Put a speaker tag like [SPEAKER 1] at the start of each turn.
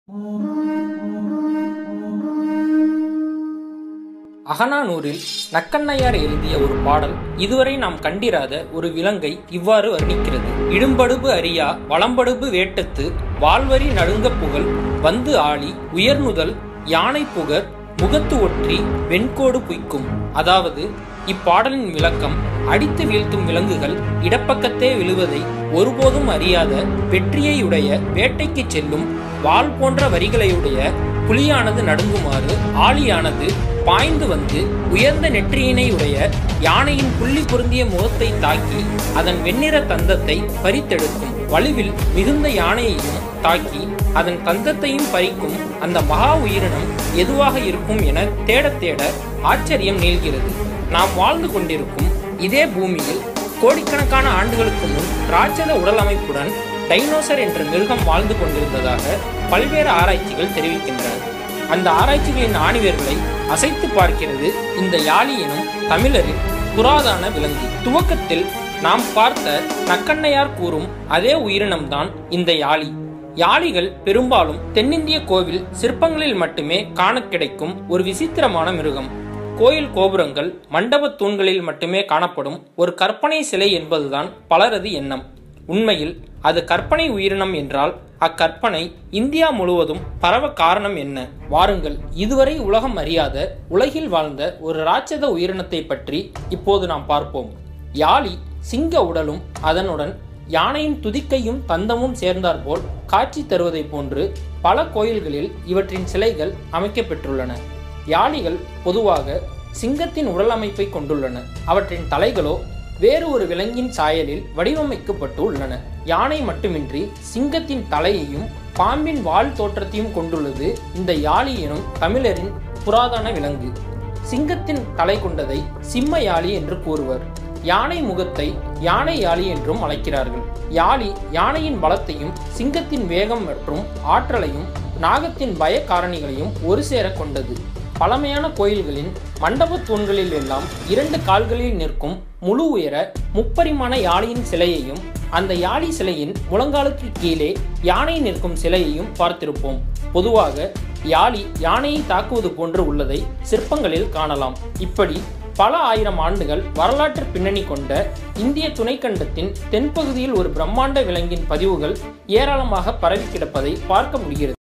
[SPEAKER 1] அகநானூரில் நக்கண்ணையார் எழுதிய ஒரு பாடல் இதுவரை நாம் கண்டிராத ஒரு விலங்கை இவ்வாறு வர்ணிக்கிறது இடும்படுபு அறியா வளம்படுபு வேட்டத்து வால்வரி நடுங்க புகழ் வந்து ஆளி உயர்நுதல் யானை புகர் முகத்து ஒற்றி வெண்கோடு புய்க்கும் அதாவது இப்பாடலின் விளக்கம் அடித்து வீழ்த்தும் விலங்குகள் இடப்பக்கத்தே விழுவதை ஒருபோதும் அறியாத வெற்றியையுடைய வேட்டைக்கு செல்லும் வாள் போன்ற வரிகளையுடைய புலியானது நடுங்குமாறு ஆளியானது பாய்ந்து வந்து உயர்ந்த நெற்றியினை உடைய யானையின் புள்ளி பொருந்திய முகத்தை தாக்கி அதன் வெண்ணிற தந்தத்தை பறித்தெடுக்கும் வலுவில் மிகுந்த யானையையும் தாக்கி அதன் தந்தத்தையும் பறிக்கும் அந்த மகா உயிரினம் எதுவாக இருக்கும் என தேடத் தேட ஆச்சரியம் நீள்கிறது நாம் வாழ்ந்து கொண்டிருக்கும் இதே பூமியில் கோடிக்கணக்கான ஆண்டுகளுக்கு முன் ராட்சத உடலமைப்புடன் டைனோசர் என்ற மிருகம் வாழ்ந்து கொண்டிருந்ததாக பல்வேறு ஆராய்ச்சிகள் தெரிவிக்கின்றன அந்த ஆராய்ச்சிகளின் ஆணிவேர்களை அசைத்து பார்க்கிறது இந்த யாழி எனும் தமிழரின் புராதான விலங்கு துவக்கத்தில் நாம் பார்த்த நக்கண்ணையார் கூறும் அதே உயிரினம்தான் இந்த யாழி யாளிகள் பெரும்பாலும் தென்னிந்திய கோவில் சிற்பங்களில் மட்டுமே காண கிடைக்கும் ஒரு விசித்திரமான மிருகம் கோயில் கோபுரங்கள் மண்டபத் தூண்களில் மட்டுமே காணப்படும் ஒரு கற்பனை சிலை என்பதுதான் பலரது எண்ணம் உண்மையில் அது கற்பனை உயிரினம் என்றால் அக்கற்பனை இந்தியா முழுவதும் பரவ காரணம் என்ன வாருங்கள் இதுவரை உலகம் அறியாத உலகில் வாழ்ந்த ஒரு ராட்சத உயிரினத்தை பற்றி இப்போது நாம் பார்ப்போம் யாழி சிங்க உடலும் அதனுடன் யானையின் துதிக்கையும் தந்தமும் சேர்ந்தாற்போல் காட்சி தருவதைப் போன்று பல கோயில்களில் இவற்றின் சிலைகள் அமைக்கப்பெற்றுள்ளன யாளிகள் பொதுவாக சிங்கத்தின் உடல் அமைப்பை கொண்டுள்ளன அவற்றின் தலைகளோ வேறு ஒரு விலங்கின் சாயலில் வடிவமைக்கப்பட்டு உள்ளன யானை மட்டுமின்றி சிங்கத்தின் தலையையும் பாம்பின் வால் தோற்றத்தையும் கொண்டுள்ளது இந்த யாழி எனும் தமிழரின் புராதன விலங்கு சிங்கத்தின் தலை கொண்டதை சிம்ம யாழி என்று கூறுவர் யானை முகத்தை யானை யாழி என்றும் அழைக்கிறார்கள் யாழி யானையின் பலத்தையும் சிங்கத்தின் வேகம் மற்றும் ஆற்றலையும் நாகத்தின் பய காரணிகளையும் ஒரு சேர கொண்டது பழமையான கோயில்களின் மண்டபத் தூண்களில் எல்லாம் இரண்டு கால்களில் நிற்கும் முழு உயர முப்பரிமாண யாழியின் சிலையையும் அந்த யாழி சிலையின் முழங்காலுக்கு கீழே யானை நிற்கும் சிலையையும் பார்த்திருப்போம் பொதுவாக யாழி யானையை தாக்குவது போன்று உள்ளதை சிற்பங்களில் காணலாம் இப்படி பல ஆயிரம் ஆண்டுகள் வரலாற்று பின்னணி கொண்ட இந்திய துணைக்கண்டத்தின் தென்பகுதியில் ஒரு பிரம்மாண்ட விலங்கின் பதிவுகள் ஏராளமாக பரவி கிடப்பதை பார்க்க முடிகிறது